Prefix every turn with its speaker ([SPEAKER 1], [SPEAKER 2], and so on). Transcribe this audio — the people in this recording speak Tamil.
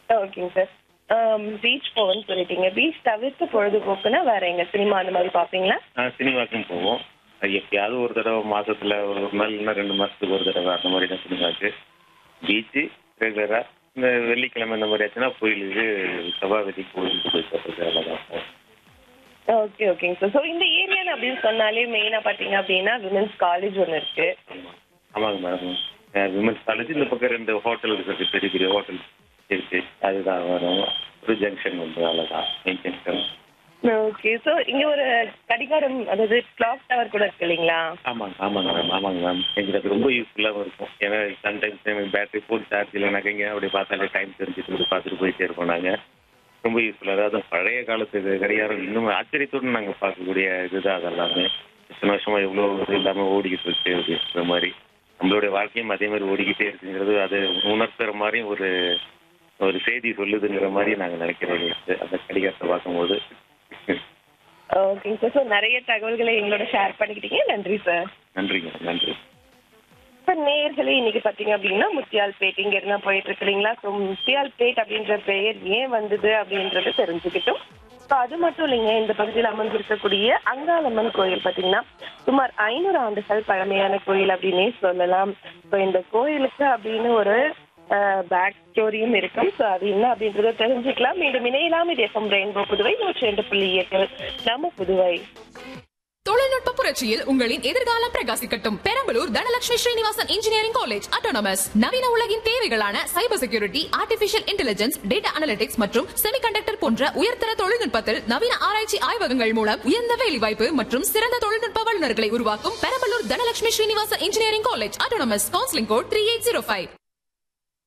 [SPEAKER 1] ஓகேங்க சார் பீச் போகணும்னு சொல்லிட்டீங்க பீச் தவிர்த்து பொழுதுபோக்குன்னா வேற எங்க சினிமா அந்த மாதிரி பாப்பீங்களா
[SPEAKER 2] ஆ சினிமாக்கும் போவோம் அது எப்பயாவது ஒரு தடவை மாசத்துல ஒரு ஒரு நாள் இல்லைன்னா ரெண்டு மாசத்துக்கு ஒரு தடவை அந்த மாதிரி தான் சினிமாக்கு பீச்சு ரெகுலரா இந்த வெள்ளிக்கிழமை இந்த மாதிரி ஆச்சுன்னா கோயிலுக்கு சபாபதி கோயிலுக்கு போய் சொல்றது அவ்வளோதான்
[SPEAKER 1] ஓகே ஓகேங்க சார் ஸோ இந்த ஏரியான்னு அப்படின்னு சொன்னாலே மெயினா பாத்தீங்க அப்படின்னா விமென்ஸ் காலேஜ் ஒன்று இருக்கு
[SPEAKER 2] ஆமா. ஆமாங்க மேடம் விமன்ஸ் காலேஜ் இந்த பக்கம் ரெண்டு ஹோட்டல் இருக்கு பெரிய பெரிய ஹோட்டல் இருக்கு அதுதான் வரும் ஒரு ஜங்ஷன் வந்து அவ்வளோதான் மெயின் ஜங்ஷன்
[SPEAKER 1] ஓகே ஸோ இங்க ஒரு கடிகாரம் அதாவது கிளாக் டவர் கூட இருக்கு இல்லைங்களா
[SPEAKER 2] ஆமாங்க ஆமாங்க மேம் ஆமாங்க மேம் எங்களுக்கு அது ரொம்ப யூஸ்ஃபுல்லாகவும் இருக்கும் ஏன்னா சம்டைம்ஸ் பேட்டரி ஃபோன் சார்ஜ் இல்லைனாக்க இங்கே அப்படி பார்த்தாலே டைம் தெரிஞ்சுட்டு இப்படி பார்த்துட்டு போயிட்டே இருப்போம் நாங்கள் ரொம்ப யூஸ்ஃபுல்லாக அதாவது பழைய காலத்து இது கடிகாரம் இன்னும் ஆச்சரியத்தோடு நாங்கள் பார்க்கக்கூடிய இதுதான் அதெல்லாமே இத்தனை வருஷமா எவ்வளோ இது இல்லாமல் ஓடிக்கிட்டு இருக்கு அப்படின்ற மாதிரி நம்மளுடைய வாழ்க்கையும் அதே மாதிரி ஓடிக்கிட்டே இருக்குங்கிறது அது உணர்த்துற மாதிரி ஒரு ஒரு செய்தி சொல்லுதுங்கிற மாதிரி நாங்கள் நினைக்கிறோம் அந்த கடிகாரத்தை பார்க்கும்போது
[SPEAKER 1] ஓகேங்க சார் ஸோ நிறைய தகவல்களை எங்களோட ஷேர் பண்ணிக்கிட்டீங்க நன்றி சார்
[SPEAKER 2] நன்றிங்க நன்றி
[SPEAKER 1] சார் நேயர்களே இன்னைக்கு பாத்தீங்க அப்படின்னா முத்தியால்பேட் இங்க இருந்தா போயிட்டு இருக்கிறீங்களா ஸோ முத்தியால்பேட் அப்படின்ற பெயர் ஏன் வந்தது அப்படின்றத தெரிஞ்சுக்கிட்டோம் ஸோ அது மட்டும் இல்லைங்க இந்த பகுதியில் அமர்ந்திருக்கக்கூடிய அங்காளம்மன் கோயில் பாத்தீங்கன்னா சுமார் ஐநூறு ஆண்டுகள் பழமையான கோயில் அப்படின்னே சொல்லலாம் ஸோ இந்த கோயிலுக்கு அப்படின்னு ஒரு பேக் ஸ்டோரியும் இருக்கும் ஸோ அது என்ன அப்படின்றத தெரிஞ்சுக்கலாம் மீண்டும் இணையலாம் இது எஃப்எம் ரெயின்போ புதுவை நூற்றி ரெண்டு புள்ளி எட்டு நம்ம புதுவை
[SPEAKER 3] தொழில்நுட்ப புரட்சியில் உங்களின் எதிர்காலம் பிரகாசிக்கட்டும் Perambalur Dhanalakshmi Srinivasan engineering college autonomous நவீன உலகின் தேவைகளான cyber security artificial intelligence data analytics மற்றும் செமிகண்டக்டர் போன்ற உயர்தர தொழில்நுட்பத்தில் நவீன ஆராய்ச்சி ஆய்வகங்கள் மூலம் உயர்ந்த வேலைவாய்ப்பு மற்றும் சிறந்த தொழில்நுட்ப வல்லுநர்களை உருவாக்கும் Perambalur Dhanalakshmi Srinivasan engineering college autonomous counselling code three eight zero five